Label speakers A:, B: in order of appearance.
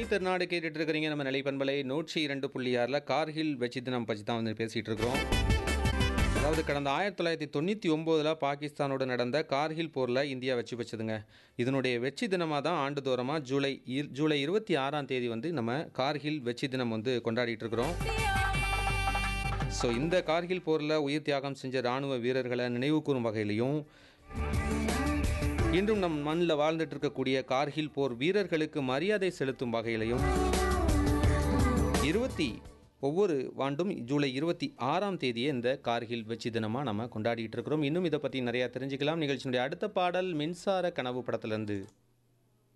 A: திருநாடு கேட்டுட்டு இருக்கிறீங்க நம்ம நிலைப்பண்பலை நூற்றி இரண்டு புள்ளி ஆறில் கார்கில் வெற்றி தினம் பற்றி தான் வந்து பேசிகிட்டு இருக்கிறோம் அதாவது கடந்த ஆயிரத்தி தொள்ளாயிரத்தி தொண்ணூற்றி ஒம்போதில் பாகிஸ்தானோடு நடந்த கார்கில் போரில் இந்தியா வெற்றி பெற்றதுங்க இதனுடைய வெற்றி தினமாக தான் ஆண்டுதோறமாக ஜூலை இரு- ஜூலை இருபத்தி ஆறாம் தேதி வந்து நம்ம கார்கில் வெற்றி தினம் வந்து கொண்டாடிட்டு இருக்கிறோம் ஸோ இந்த கார்கில் போரில் உயிர் தியாகம் செஞ்ச இராணுவ வீரர்களை நினைவு கூறும் வகையிலையும் இன்றும் நம் மண்ணில் வாழ்ந்துட்டு இருக்கக்கூடிய கார்கில் போர் வீரர்களுக்கு மரியாதை செலுத்தும் வகையிலையும் இருபத்தி ஒவ்வொரு ஆண்டும் ஜூலை இருபத்தி ஆறாம் தேதியே இந்த கார்கில் வெற்றி தினமாக நம்ம கொண்டாடிட்டு இருக்கிறோம் இன்னும் இதை பற்றி நிறையா தெரிஞ்சுக்கலாம் நிகழ்ச்சியினுடைய அடுத்த பாடல் மின்சார கனவு படத்திலிருந்து